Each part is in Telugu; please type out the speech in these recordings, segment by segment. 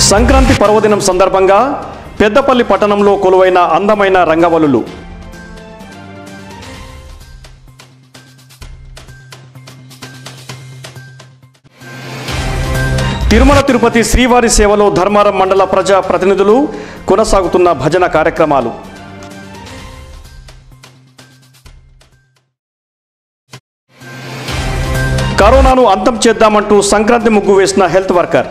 సంక్రాంతి పర్వదినం సందర్భంగా పెద్దపల్లి పట్టణంలో కొలువైన అందమైన రంగవల్లులు తిరుమల తిరుపతి శ్రీవారి సేవలో ధర్మారం మండల ప్రజా ప్రతినిధులు కొనసాగుతున్న భజన కార్యక్రమాలు కరోనాను అంతం చేద్దామంటూ సంక్రాంతి ముగ్గు వేసిన హెల్త్ వర్కర్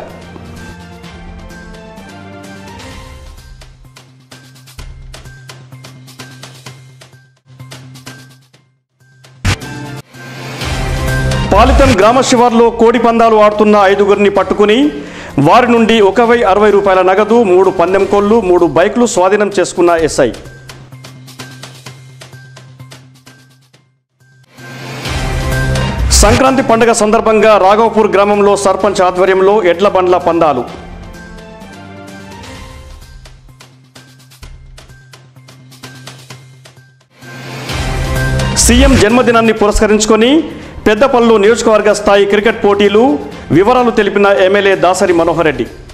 పాలితం గ్రామ శివార్లో కోడి పందాలు ఆడుతున్న ఐదుగురిని పట్టుకుని వారి నుండి ఒక వెయ్యి అరవై రూపాయల నగదు మూడు పందెం కోళ్లు మూడు బైకులు స్వాధీనం చేసుకున్న ఎస్ఐ సంక్రాంతి పండుగ సందర్భంగా రాఘవపూర్ గ్రామంలో సర్పంచ్ ఆధ్వర్యంలో ఎడ్ల బండ్ల పందాలు సీఎం జన్మదినాన్ని పురస్కరించుకొని పెద్దపల్లు నియోజకవర్గ స్థాయి క్రికెట్ పోటీలు వివరాలు తెలిపిన ఎమ్మెల్యే దాసరి మనోహర్ రెడ్డి